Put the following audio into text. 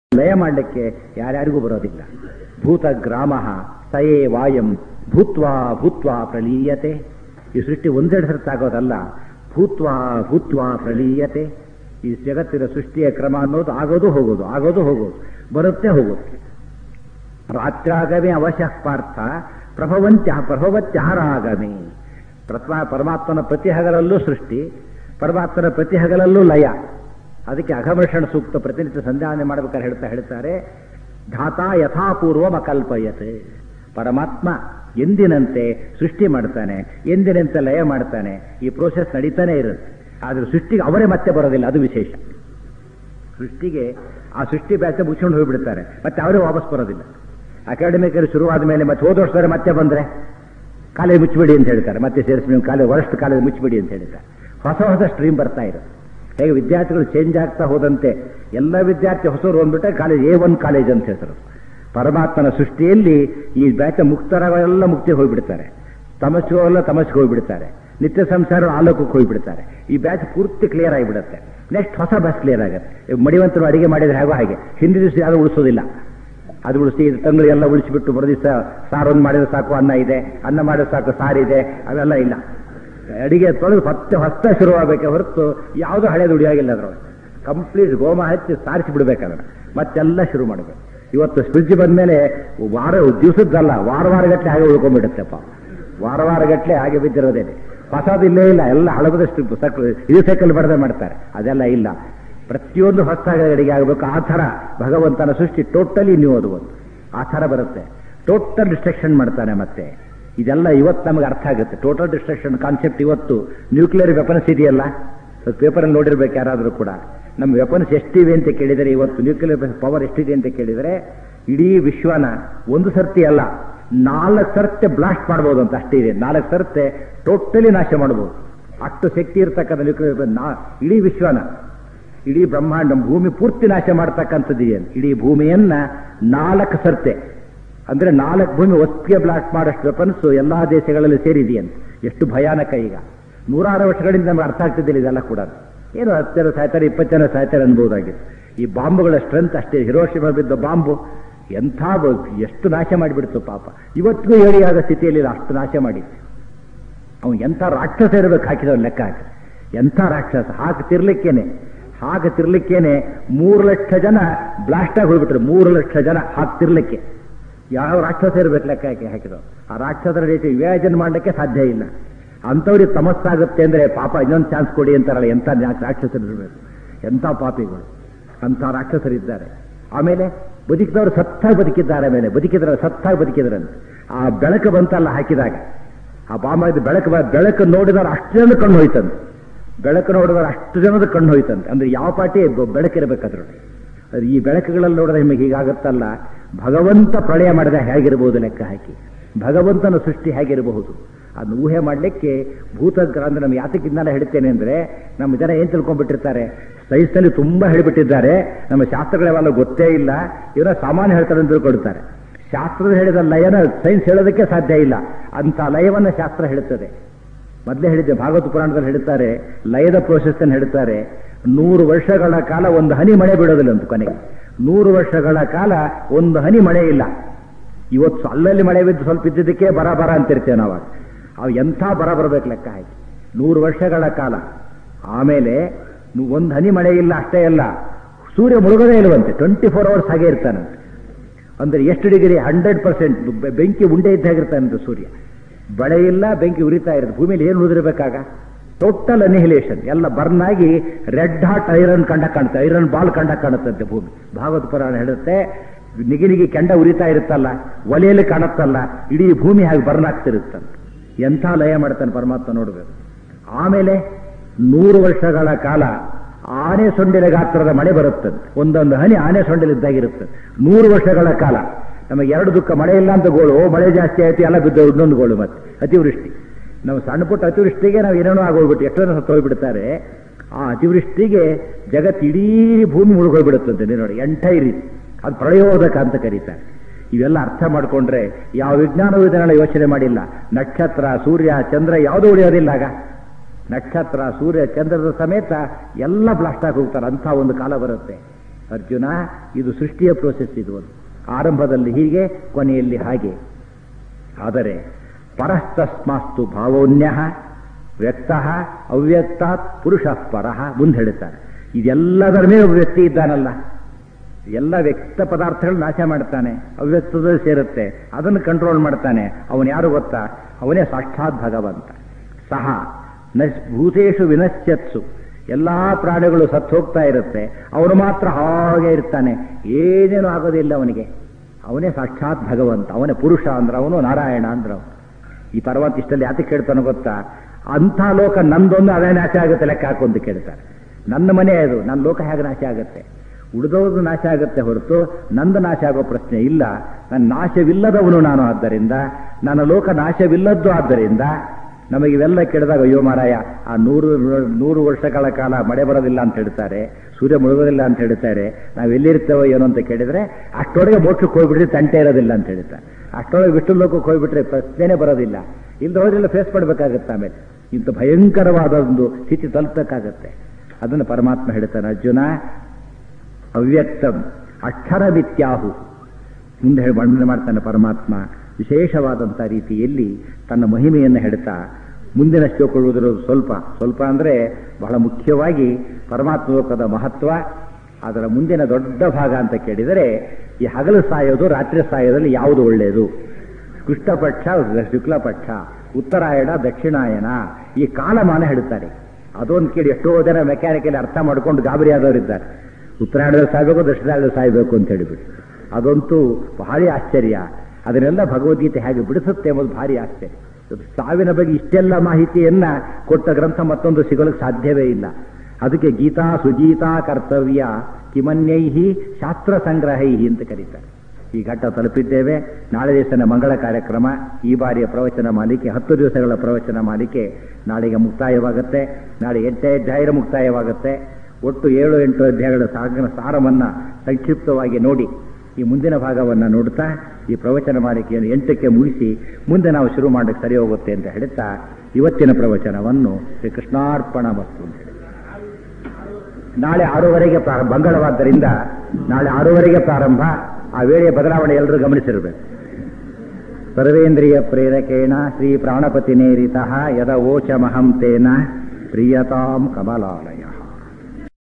ಲಯ ಮಾಡಲಿಕ್ಕೆ ಯಾರ್ಯಾರಿಗೂ ಬರೋದಿಲ್ಲ ಭೂತ ಗ್ರಾಮ ಸಯೇ ವಾಯಂ ಭೂತ್ವಾ ಭೂತ್ವಾ ಪ್ರಲೀಯತೆ ಈ ಸೃಷ್ಟಿ ಒಂದೆರಡು ಸರ್ತಾಗೋದಲ್ಲ ಭೂತ್ವಾ ಭೂತ್ವಾ ಪ್ರಲೀಯತೆ ಈ ಜಗತ್ತಿನ ಸೃಷ್ಟಿಯ ಕ್ರಮ ಅನ್ನೋದು ಆಗೋದು ಹೋಗೋದು ಆಗೋದು ಹೋಗೋದು ಬರುತ್ತೆ ಹೋಗುತ್ತೆ ರಾತ್ರಾಗಮೆ ಅವಶ್ಯ ಪಾರ್ಥ ಪ್ರಭವಂತ್ಯ ಪ್ರಭವತ್ಯಾರಾಗಮೆ ಪ್ರಥಮ ಪರಮಾತ್ಮನ ಪ್ರತಿ ಹಗಲಲ್ಲೂ ಸೃಷ್ಟಿ ಪರಮಾತ್ಮನ ಪ್ರತಿ ಹಗಲಲ್ಲೂ ಲಯ ಅದಕ್ಕೆ ಅಘಮರ್ಷಣ ಸೂಕ್ತ ಪ್ರತಿನಿತ್ಯ ಸಂಧಾನ ಮಾಡಬೇಕಾದ್ರೆ ಹೇಳ್ತಾ ಹೇಳ್ತಾರೆ ಧಾತಾ ಯಥಾಪೂರ್ವಂ ಅಕಲ್ಪಯತೆ ಪರಮಾತ್ಮ ಎಂದಿನಂತೆ ಸೃಷ್ಟಿ ಮಾಡ್ತಾನೆ ಎಂದಿನಂತೆ ಲಯ ಮಾಡ್ತಾನೆ ಈ ಪ್ರೋಸೆಸ್ ನಡೀತಾನೆ ಇರುತ್ತೆ ಆದ್ರೆ ಸೃಷ್ಟಿಗೆ ಅವರೇ ಮತ್ತೆ ಬರೋದಿಲ್ಲ ಅದು ವಿಶೇಷ ಸೃಷ್ಟಿಗೆ ಆ ಸೃಷ್ಟಿ ಬ್ಯಾಚ ಮುಚ್ಕೊಂಡು ಹೋಗ್ಬಿಡ್ತಾರೆ ಮತ್ತೆ ಅವರೇ ವಾಪಸ್ ಬರೋದಿಲ್ಲ ಅಕಾಡೆಮಿಕ್ ಶುರುವಾದ ಮೇಲೆ ಮತ್ತೆ ಹೋದ ವರ್ಷದವರೆ ಮತ್ತೆ ಬಂದ್ರೆ ಕಾಲೇಜ್ ಮುಚ್ಚಿಬಿಡಿ ಅಂತ ಹೇಳ್ತಾರೆ ಮತ್ತೆ ಸೇರಿಸಿ ನೀವು ಕಾಲೇಜ್ ವರ್ಷ ಕಾಲೇಜ್ ಮುಚ್ಚಿಬಿಡಿ ಅಂತ ಹೇಳ್ತಾರೆ ಹೊಸ ಹೊಸ ಸ್ಟ್ರೀಮ್ ಬರ್ತಾ ಇರುತ್ತೆ ಹೇಗೆ ವಿದ್ಯಾರ್ಥಿಗಳು ಚೇಂಜ್ ಆಗ್ತಾ ಹೋದಂತೆ ಎಲ್ಲ ವಿದ್ಯಾರ್ಥಿ ಹೊಸರು ಬಂದ್ಬಿಟ್ಟೆ ಕಾಲೇಜ್ ಎ ಒನ್ ಕಾಲೇಜ್ ಅಂತ ಹೇಳ್ತಾರೆ ಪರಮಾತ್ಮನ ಸೃಷ್ಟಿಯಲ್ಲಿ ಈ ಬ್ಯಾಚ ಮುಕ್ತರಗಳೆಲ್ಲ ಮುಕ್ತಿ ಹೋಗ್ಬಿಡ್ತಾರೆ ತಮಸ್ಸಿಗೆಲ್ಲ ತಮಸ್ಸಿಗೆ ಹೋಗ್ಬಿಡ್ತಾರೆ ನಿತ್ಯ ಸಂಸಾರ ಆಲೋಕಕ್ಕೆ ಹೋಗ್ಬಿಡ್ತಾರೆ ಈ ಬ್ಯಾಚ್ ಪೂರ್ತಿ ಕ್ಲಿಯರ್ ಆಗಿಬಿಡುತ್ತೆ ನೆಕ್ಸ್ಟ್ ಹೊಸ ಬ್ಯಾಚ್ ಕ್ಲಿಯರ್ ಆಗುತ್ತೆ ಮಡಿವಂತರು ಅಡಿಗೆ ಮಾಡಿದ್ರೆ ಹೇಗೋ ಹಾಗೆ ಹಿಂದಿನ ದಿವಸ ಯಾರು ಉಳಿಸೋದಿಲ್ಲ ಅದು ಉಳಿಸಿ ತಂಗಳು ಎಲ್ಲ ಉಳಿಸಿಬಿಟ್ಟು ಮರು ದಿವಸ ಸಾರೊಂದು ಮಾಡಿದ್ರೆ ಸಾಕು ಅನ್ನ ಇದೆ ಅನ್ನ ಮಾಡಿದ್ರೆ ಸಾಕು ಸಾರಿದೆ ಅವೆಲ್ಲ ಇಲ್ಲ ಅಡಿಗೆ ತೊಳೆದು ಮತ್ತೆ ಹೊಸ ಶುರುವಾಗಬೇಕೆ ಹೊರತು ಯಾವುದೂ ಹಳೇದು ಉಳಿಯಾಗಿಲ್ಲ ಅದ್ರೊಳಗೆ ಕಂಪ್ಲೀಟ್ ಗೋಮ ಹಚ್ಚಿ ಸಾರಿಸಿ ಬಿಡ್ಬೇಕದನ್ನ ಮತ್ತೆಲ್ಲ ಶುರು ಮಾಡಬೇಕು ಇವತ್ತು ಫ್ರಿಡ್ಜ್ ಬಂದ್ಮೇಲೆ ವಾರ ದಿವಸದ್ದಲ್ಲ ವಾರ ವಾರಗಟ್ಟಲೆ ಹಾಗೆ ಉಳ್ಕೊಂಡ್ಬಿಡುತ್ತೆಪ್ಪ ವಾರ ವಾರಗಟ್ಟಲೆ ಹಾಗೆ ಬಿದ್ದಿರೋದೇನೆ ಹೊಸದು ಇಲ್ಲೇ ಇಲ್ಲ ಎಲ್ಲ ಹಳಬದಷ್ಟು ಸೈಕಲ್ ಇದು ಸೈಕಲ್ ಬಡದೆ ಮಾಡ್ತಾರೆ ಅದೆಲ್ಲ ಇಲ್ಲ ಪ್ರತಿಯೊಂದು ಹೊಸದಾಗಿ ಅಡಿಗೆ ಆಗಬೇಕು ಆ ಥರ ಭಗವಂತನ ಸೃಷ್ಟಿ ಟೋಟಲಿ ನ್ಯೂ ಅದು ಒಂದು ಆ ಥರ ಬರುತ್ತೆ ಟೋಟಲ್ ಡಿಸ್ಟ್ರಕ್ಷನ್ ಮಾಡ್ತಾನೆ ಮತ್ತೆ ಇದೆಲ್ಲ ಇವತ್ತು ನಮಗೆ ಅರ್ಥ ಆಗುತ್ತೆ ಟೋಟಲ್ ಡಿಸ್ಟ್ರಕ್ಷನ್ ಕಾನ್ಸೆಪ್ಟ್ ಇವತ್ತು ನ್ಯೂಕ್ಲಿಯರ್ ವೆಪನ್ಸ್ ಇದೆಯಲ್ಲ ಪೇಪರಲ್ಲಿ ನೋಡಿರ್ಬೇಕು ಯಾರಾದರೂ ಕೂಡ ನಮ್ಮ ವೆಪನ್ಸ್ ಎಷ್ಟಿವೆ ಅಂತ ಕೇಳಿದರೆ ಇವತ್ತು ನ್ಯೂಕ್ಲಿಯರ್ ಪವರ್ ಎಷ್ಟಿದೆ ಅಂತ ಕೇಳಿದರೆ ಇಡೀ ವಿಶ್ವನ ಒಂದು ಸರ್ತಿ ಅಲ್ಲ ನಾಲ್ಕು ಸರ್ತೆ ಬ್ಲಾಸ್ಟ್ ಮಾಡ್ಬೋದು ಅಂತ ಅಷ್ಟೇ ಇದೆ ನಾಲ್ಕು ಸರ್ತೆ ಟೋಟಲಿ ನಾಶ ಮಾಡ್ಬೋದು ಅಷ್ಟು ಶಕ್ತಿ ಇರ್ತಕ್ಕಂಥ ನ್ಯೂಕ್ಲಿಯರ್ ನಾ ಇಡೀ ವಿಶ್ವನ ಇಡೀ ಬ್ರಹ್ಮಾಂಡ ಭೂಮಿ ಪೂರ್ತಿ ನಾಶ ಮಾಡ್ತಕ್ಕಂಥದ್ದು ಏನು ಇಡೀ ಭೂಮಿಯನ್ನ ನಾಲ್ಕು ಸರ್ತೆ ಅಂದ್ರೆ ನಾಲ್ಕು ಭೂಮಿ ಒತ್ತಿಗೆ ಬ್ಲಾಸ್ಟ್ ಮಾಡೋಷ್ಟು ವೆಪನ್ಸ್ ಎಲ್ಲಾ ದೇಶಗಳಲ್ಲಿ ಸೇರಿದೆಯಂತೆ ಎಷ್ಟು ಭಯಾನಕ ಈಗ ನೂರಾರು ವರ್ಷಗಳಿಂದ ನಮ್ಗೆ ಅರ್ಥ ಆಗ್ತಿದ್ದಿಲ್ಲ ಇದೆಲ್ಲ ಕೂಡ ಏನು ಹತ್ತು ಜನ ಸಾಯ್ತಾರೆ ಇಪ್ಪತ್ತು ಜನ ಸಾಯ್ತಾರೆ ಅನ್ಬೋದಾಗಿದೆ ಈ ಬಾಂಬುಗಳ ಸ್ಟ್ರೆಂತ್ ಅಷ್ಟೇ ಹಿರೋಶಿಮ ಬಿದ್ದ ಬಾಂಬು ಎಂಥ ಎಷ್ಟು ನಾಶ ಮಾಡಿಬಿಡ್ತು ಪಾಪ ಇವತ್ತಿಗೂ ಹೇಳಿ ಆದ ಸ್ಥಿತಿಯಲ್ಲಿ ಅಷ್ಟು ನಾಶ ಮಾಡಿ ಅವನು ಎಂಥ ರಾಕ್ಷಸ ಇರಬೇಕು ಹಾಕಿದವನು ಲೆಕ್ಕ ಹಾಕಿ ಎಂಥ ರಾಕ್ಷಸ ಹಾಕ್ತಿರ್ಲಿಕ್ಕೇನೆ ಹಾಕತಿರ್ಲಿಕ್ಕೇನೆ ಮೂರು ಲಕ್ಷ ಜನ ಬ್ಲಾಸ್ಟ್ ಆಗಿ ಹೋಗ್ಬಿಟ್ರು ಮೂರು ಲಕ್ಷ ಜನ ಹಾಕ್ತಿರ್ಲಿಕ್ಕೆ ಯಾವ ರಾಕ್ಷಸ ಇರ್ಬೇಕು ಲೆಕ್ಕ ಹಾಕಿ ಹಾಕಿದವು ಆ ರಾಕ್ಷಸರ ರೀತಿ ವಿವೇಚನೆ ಮಾಡಲಿಕ್ಕೆ ಸಾಧ್ಯ ಇಲ್ಲ ಅಂಥವ್ರಿಗೆ ತಮಸ್ಸಾಗುತ್ತೆ ಅಂದ್ರೆ ಪಾಪ ಇನ್ನೊಂದು ಚಾನ್ಸ್ ಕೊಡಿ ಅಂತಾರಲ್ಲ ಎಂಥ ರಾಕ್ಷಸರು ಇರಬೇಕು ಎಂಥ ಪಾಪಿಗಳು ಅಂಥ ರಾಕ್ಷಸರಿದ್ದಾರೆ ಆಮೇಲೆ ಬದುಕಿದವರು ಸತ್ತಾಗಿ ಬದುಕಿದ್ದಾರೆ ಮೇಲೆ ಬದುಕಿದ್ರೆ ಸತ್ತಾಗಿ ಬದುಕಿದ್ರಂತೆ ಆ ಬೆಳಕು ಬಂತಲ್ಲ ಹಾಕಿದಾಗ ಆ ಬಾಂಬ ಬೆಳಕು ಬೆಳಕು ನೋಡಿದವರು ಅಷ್ಟು ಜನ ಕಣ್ಣು ಹೋಯ್ತಂತೆ ಬೆಳಕು ನೋಡಿದವರು ಅಷ್ಟು ಜನದ ಕಣ್ಣು ಹೋಯ್ತಂತೆ ಅಂದ್ರೆ ಯಾವ ಪಾಟಿ ಬೆಳಕಿರಬೇಕಾದ್ರೊಳಗೆ ಈ ಬೆಳಕುಗಳಲ್ಲಿ ನೋಡಿದ್ರೆ ನಿಮಗೆ ಹೀಗಾಗುತ್ತಲ್ಲ ಭಗವಂತ ಪ್ರಳಯ ಮಾಡಿದ ಹೇಗಿರಬಹುದು ಲೆಕ್ಕ ಹಾಕಿ ಭಗವಂತನ ಸೃಷ್ಟಿ ಹೇಗಿರಬಹುದು ಅದನ್ನು ಊಹೆ ಮಾಡಲಿಕ್ಕೆ ಭೂತಗ್ರ ಅಂದ್ರೆ ನಮ್ಮ ಯಾತಕ್ಕಿಂದಲೇ ಹೇಳ್ತೇನೆ ಅಂದ್ರೆ ನಮ್ಮ ಜನ ಏನ್ ತಿಳ್ಕೊಂಡ್ಬಿಟ್ಟಿರ್ತಾರೆ ಸೈನ್ಸ್ನಲ್ಲಿ ತುಂಬಾ ಹೇಳಿಬಿಟ್ಟಿದ್ದಾರೆ ನಮ್ಮ ಶಾಸ್ತ್ರಗಳೆಲ್ಲ ಗೊತ್ತೇ ಇಲ್ಲ ಇವರ ಸಾಮಾನ್ಯ ಹೇಳ್ತಾರೆ ಅಂತ ತಿಳ್ಕೊಳ್ತಾರೆ ಶಾಸ್ತ್ರದ ಹೇಳಿದ ಲಯನ ಸೈನ್ಸ್ ಹೇಳೋದಕ್ಕೆ ಸಾಧ್ಯ ಇಲ್ಲ ಅಂತ ಲಯವನ್ನ ಶಾಸ್ತ್ರ ಹೇಳುತ್ತದೆ ಮೊದಲೇ ಹೇಳಿದ್ದೆ ಭಾಗವತ ಪುರಾಣದಲ್ಲಿ ಹೇಳ್ತಾರೆ ಲಯದ ಪ್ರೋಸೆಸ್ ಅನ್ನು ಹೇಳ್ತಾರೆ ನೂರು ವರ್ಷಗಳ ಕಾಲ ಒಂದು ಹನಿ ಮಳೆ ಬಿಡೋದಿಲ್ಲ ಅಂತ ಕೊನೆಗೆ ನೂರು ವರ್ಷಗಳ ಕಾಲ ಒಂದು ಹನಿ ಮಳೆ ಇಲ್ಲ ಇವತ್ತು ಅಲ್ಲಲ್ಲಿ ಮಳೆ ಬಿದ್ದು ಸ್ವಲ್ಪ ಇದ್ದಿದ್ದಕ್ಕೆ ಬರ ಬರ ಅಂತಿರ್ತೇವೆ ನಾವು ಅವು ಎಂಥ ಬರ ಬರಬೇಕು ಲೆಕ್ಕ ಹಾಕಿ ನೂರು ವರ್ಷಗಳ ಕಾಲ ಆಮೇಲೆ ಒಂದು ಹನಿ ಮಳೆ ಇಲ್ಲ ಅಷ್ಟೇ ಅಲ್ಲ ಸೂರ್ಯ ಮುಳುಗದೇ ಇಲ್ವಂತೆ ಟ್ವೆಂಟಿ ಫೋರ್ ಅವರ್ಸ್ ಹಾಗೆ ಇರ್ತಾನಂತೆ ಅಂದ್ರೆ ಎಷ್ಟು ಡಿಗ್ರಿ ಹಂಡ್ರೆಡ್ ಪರ್ಸೆಂಟ್ ಬೆಂಕಿ ಉಂಡೆ ಇದ್ದಾಗಿರ್ತಾನಂತೆ ಸೂರ್ಯ ಬಳೆ ಇಲ್ಲ ಬೆಂಕಿ ಉರಿತಾ ಇರುತ್ತೆ ಭೂಮಿಯಲ್ಲಿ ಏನು ಉಳಿದಿರ್ಬೇಕಾಗ ಟೋಟಲ್ ಅನಿಹಿಲೇಷನ್ ಎಲ್ಲ ಬರ್ನ್ ಆಗಿ ರೆಡ್ ಹಾಟ್ ಐರನ್ ಕಂಡ ಕಾಣುತ್ತೆ ಐರನ್ ಬಾಲ್ ಕಂಡ ಕಾಣುತ್ತಂತೆ ಭೂಮಿ ಭಾಗವತ ಪುರಾಣ ಹೇಳುತ್ತೆ ನಿಗಿ ನಿಗಿ ಕೆಂಡ ಉರಿತಾ ಇರುತ್ತಲ್ಲ ಒಲೆಯಲ್ಲಿ ಕಾಣುತ್ತಲ್ಲ ಇಡೀ ಭೂಮಿ ಹಾಗೆ ಬರ್ನ್ ಆಗ್ತಿರುತ್ತಂತೆ ಎಂಥ ಲಯ ಮಾಡ್ತಾನೆ ಪರಮಾತ್ಮ ನೋಡಬೇಕು ಆಮೇಲೆ ನೂರು ವರ್ಷಗಳ ಕಾಲ ಆನೆ ಸೊಂಡಿಲ ಗಾತ್ರದ ಮಳೆ ಬರುತ್ತಂತೆ ಒಂದೊಂದು ಹನಿ ಆನೆ ಸೊಂಡಿಲಿದ್ದಾಗಿರುತ್ತದೆ ನೂರು ವರ್ಷಗಳ ಕಾಲ ನಮಗೆ ಎರಡು ದುಃಖ ಮಳೆ ಇಲ್ಲ ಅಂತ ಗೋಳು ಮಳೆ ಜಾಸ್ತಿ ಆಯ್ತು ಎಲ್ಲ ಬಿದ್ದು ಇನ್ನೊಂದು ಗೋಳು ಮತ್ತೆ ಅತಿವೃಷ್ಟಿ ನಾವು ಸಣ್ಣ ಪುಟ್ಟ ಅತಿವೃಷ್ಟಿಗೆ ನಾವು ಏನೇನೋ ಆಗೋಗ್ಬಿಟ್ಟು ಎಷ್ಟೋ ಜನ ಹೋಗ್ಬಿಡ್ತಾರೆ ಆ ಅತಿವೃಷ್ಟಿಗೆ ಜಗತ್ತು ಇಡೀ ಭೂಮಿ ಮುಳುಗೋಗ್ಬಿಡುತ್ತಂತೆ ನೋಡಿ ಎಂಟೈರಿ ಅದು ಪ್ರಳಯೋದಕ ಅಂತ ಕರೀತಾರೆ ಇವೆಲ್ಲ ಅರ್ಥ ಮಾಡಿಕೊಂಡ್ರೆ ಯಾವ ವಿಜ್ಞಾನವೂ ಇದನ್ನೆಲ್ಲ ಯೋಚನೆ ಮಾಡಿಲ್ಲ ನಕ್ಷತ್ರ ಸೂರ್ಯ ಚಂದ್ರ ಯಾವುದೂ ಉಳಿಯೋದಿಲ್ಲ ಆಗ ನಕ್ಷತ್ರ ಸೂರ್ಯ ಚಂದ್ರದ ಸಮೇತ ಎಲ್ಲ ಬ್ಲಾಸ್ಟ್ ಆಗಿ ಹೋಗ್ತಾರೆ ಅಂಥ ಒಂದು ಕಾಲ ಬರುತ್ತೆ ಅರ್ಜುನ ಇದು ಸೃಷ್ಟಿಯ ಪ್ರೋಸೆಸ್ ಇದು ಒಂದು. ಆರಂಭದಲ್ಲಿ ಹೀಗೆ ಕೊನೆಯಲ್ಲಿ ಹಾಗೆ ಆದರೆ ಪರಸ್ತಸ್ಮಾಸ್ತು ಭಾವೋನ್ಯ ವ್ಯಕ್ತ ಅವ್ಯಕ್ತಾತ್ ಪುರುಷ ಪರಃ ಮುಂದೆ ಹೇಳುತ್ತಾರೆ ಇದೆಲ್ಲದರ ಮೇಲೆ ಒಬ್ಬ ವ್ಯಕ್ತಿ ಇದ್ದಾನಲ್ಲ ಎಲ್ಲ ವ್ಯಕ್ತ ಪದಾರ್ಥಗಳು ನಾಶ ಮಾಡ್ತಾನೆ ಅವ್ಯಕ್ತದಲ್ಲಿ ಸೇರುತ್ತೆ ಅದನ್ನು ಕಂಟ್ರೋಲ್ ಮಾಡ್ತಾನೆ ಅವನು ಯಾರು ಗೊತ್ತಾ ಅವನೇ ಸಾಕ್ಷಾತ್ ಭಗವಂತ ಸಹ ನ ಭೂತೇಶು ವಿನಶ್ಯತ್ಸು ಎಲ್ಲ ಪ್ರಾಣಿಗಳು ಸತ್ತು ಹೋಗ್ತಾ ಇರುತ್ತೆ ಅವನು ಮಾತ್ರ ಹಾಗೆ ಇರ್ತಾನೆ ಏನೇನು ಆಗೋದಿಲ್ಲ ಅವನಿಗೆ ಅವನೇ ಸಾಕ್ಷಾತ್ ಭಗವಂತ ಅವನೇ ಪುರುಷ ಅಂದ್ರೆ ಅವನು ನಾರಾಯಣ ಅಂದ್ರೆ ಅವನು ಈ ಪರ್ವತ ಇಷ್ಟಲ್ಲಿ ಯಾತಕ್ಕೆ ಕೇಳ್ತಾನೆ ಗೊತ್ತಾ ಅಂಥ ಲೋಕ ನಂದೊಂದು ಅದೇ ನಾಶ ಆಗುತ್ತೆ ಲೆಕ್ಕ ಹಾಕೊಂತ ಕೇಳ್ತಾರೆ ನನ್ನ ಮನೆ ಅದು ನನ್ನ ಲೋಕ ಹೇಗೆ ನಾಶ ಆಗುತ್ತೆ ಉಳಿದವ್ರದ್ದು ನಾಶ ಆಗುತ್ತೆ ಹೊರತು ನಂದು ನಾಶ ಆಗೋ ಪ್ರಶ್ನೆ ಇಲ್ಲ ನನ್ನ ನಾಶವಿಲ್ಲದವನು ನಾನು ಆದ್ದರಿಂದ ನನ್ನ ಲೋಕ ನಾಶವಿಲ್ಲದ್ದು ಆದ್ದರಿಂದ ನಮಗೆ ಇವೆಲ್ಲ ಕೇಳಿದಾಗ ಅಯ್ಯೋ ಮಾರಾಯ ಆ ನೂರು ನೂರು ವರ್ಷಗಳ ಕಾಲ ಮಳೆ ಬರೋದಿಲ್ಲ ಅಂತ ಹೇಳ್ತಾರೆ ಸೂರ್ಯ ಮುಳುಗೋದಿಲ್ಲ ಅಂತ ಹೇಳ್ತಾರೆ ನಾವು ಎಲ್ಲಿರ್ತೇವೋ ಏನೋ ಅಂತ ಕೇಳಿದ್ರೆ ಅಷ್ಟೊಳಗೆ ಮೋಕ್ಷಕ್ಕೆ ಹೋಗ್ಬಿಟ್ರೆ ತಂಟೆ ಇರೋದಿಲ್ಲ ಅಂತ ಹೇಳ್ತಾರೆ ಅಷ್ಟೊಳಗೆ ವಿಷ್ಣು ಲೋಕಕ್ಕೆ ಹೋಗ್ಬಿಟ್ರೆ ಪ್ರಶ್ನೆನೇ ಬರೋದಿಲ್ಲ ಇಲ್ಲದ ಹೋದ್ರೆಲ್ಲ ಫೇಸ್ ಮಾಡಬೇಕಾಗತ್ತೆ ಆಮೇಲೆ ಇಂಥ ಭಯಂಕರವಾದ ಒಂದು ಸ್ಥಿತಿ ತಲುಪಬೇಕಾಗತ್ತೆ ಅದನ್ನು ಪರಮಾತ್ಮ ಹೇಳ್ತಾನೆ ಅರ್ಜುನ ಅವ್ಯಕ್ತಂ ಅಕ್ಷರಮಿತ್ಯಾಹು ಮುಂದೆ ಹೇಳಿ ವರ್ಣನೆ ಮಾಡ್ತಾನೆ ಪರಮಾತ್ಮ ವಿಶೇಷವಾದಂಥ ರೀತಿಯಲ್ಲಿ ತನ್ನ ಮಹಿಮೆಯನ್ನು ಹೇಳ್ತಾ ಮುಂದಿನ ಶ್ಲೋಕಗಳು ಸ್ವಲ್ಪ ಸ್ವಲ್ಪ ಅಂದರೆ ಬಹಳ ಮುಖ್ಯವಾಗಿ ಪರಮಾತ್ಮ ಲೋಕದ ಮಹತ್ವ ಅದರ ಮುಂದಿನ ದೊಡ್ಡ ಭಾಗ ಅಂತ ಕೇಳಿದರೆ ಈ ಹಗಲು ಸಾಯೋದು ರಾತ್ರಿ ಸಾಯೋದಲ್ಲಿ ಯಾವುದು ಒಳ್ಳೆಯದು ಕೃಷ್ಣ ಪಕ್ಷ ಶುಕ್ಲ ಪಕ್ಷ ಉತ್ತರಾಯಣ ದಕ್ಷಿಣಾಯನ ಈ ಕಾಲಮಾನ ಹೇಳುತ್ತಾರೆ ಅದೊಂದು ಕೇಳಿ ಎಷ್ಟೋ ಜನ ಮೆಕ್ಯಾನಿಕಲಿ ಅರ್ಥ ಮಾಡ್ಕೊಂಡು ಗಾಬರಿ ಆದವರಿದ್ದಾರೆ ಉತ್ತರಾಯಣದಲ್ಲಿ ಸಾಯಬೇಕು ದಕ್ಷಿಣಾಯಣದಲ್ಲಿ ಸಾಯಬೇಕು ಅಂತ ಹೇಳಿಬಿಟ್ಟು ಅದಂತೂ ಭಾರಿ ಆಶ್ಚರ್ಯ ಅದನ್ನೆಲ್ಲ ಭಗವದ್ಗೀತೆ ಹೇಗೆ ಬಿಡಿಸುತ್ತೆ ಎಂಬುದು ಭಾರಿ ಆಶ್ಚರ್ಯ ಇವತ್ತು ಸಾವಿನ ಬಗ್ಗೆ ಇಷ್ಟೆಲ್ಲ ಮಾಹಿತಿಯನ್ನ ಕೊಟ್ಟ ಗ್ರಂಥ ಮತ್ತೊಂದು ಸಿಗಲಿಕ್ಕೆ ಸಾಧ್ಯವೇ ಇಲ್ಲ ಅದಕ್ಕೆ ಗೀತಾ ಸುಗೀತಾ ಕರ್ತವ್ಯ ಕಿಮನ್ಯೈಹಿ ಶಾಸ್ತ್ರ ಸಂಗ್ರಹೈಹಿ ಅಂತ ಕರೀತಾರೆ ಈ ಘಟ್ಟ ತಲುಪಿದ್ದೇವೆ ನಾಳೆ ದಿವಸನ ಮಂಗಳ ಕಾರ್ಯಕ್ರಮ ಈ ಬಾರಿಯ ಪ್ರವಚನ ಮಾಲಿಕೆ ಹತ್ತು ದಿವಸಗಳ ಪ್ರವಚನ ಮಾಲಿಕೆ ನಾಳೆಗೆ ಮುಕ್ತಾಯವಾಗುತ್ತೆ ನಾಳೆ ಎಂಟೇ ಅಧ್ಯಾಯ ಮುಕ್ತಾಯವಾಗುತ್ತೆ ಒಟ್ಟು ಏಳು ಎಂಟು ಅಧ್ಯಾಯಗಳ ಸಾಗರ ಸಾರವನ್ನ ಸಂಕ್ಷಿಪ್ತವಾಗಿ ನೋಡಿ ಈ ಮುಂದಿನ ಭಾಗವನ್ನು ನೋಡ್ತಾ ಈ ಪ್ರವಚನ ಮಾಲಿಕೆಯನ್ನು ಎಂಟಕ್ಕೆ ಮುಗಿಸಿ ಮುಂದೆ ನಾವು ಶುರು ಮಾಡಕ್ಕೆ ಸರಿ ಹೋಗುತ್ತೆ ಅಂತ ಹೇಳ್ತಾ ಇವತ್ತಿನ ಪ್ರವಚನವನ್ನು ಶ್ರೀ ಕೃಷ್ಣಾರ್ಪಣ ವಸ್ತು ಅಂತ ಹೇಳಿ ನಾಳೆ ಆರೂವರೆಗೆ ಪ್ರಾರಂಭ ಮಂಗಳವಾದ್ದರಿಂದ ನಾಳೆ ಆರೂವರೆಗೆ ಪ್ರಾರಂಭ ಆ ವೇಳೆಯ ಬದಲಾವಣೆ ಎಲ್ಲರೂ ಗಮನಿಸಿರಬೇಕು ಸರ್ವೇಂದ್ರಿಯ ಪ್ರೇರಕೇಣ ಶ್ರೀ ಪ್ರಾಣಪತಿ ನೇರಿತ ಯದ ಓಚಮಹಂ ತೇನ ಪ್ರಿಯತಾಂ ಕಮಲಾಲಯ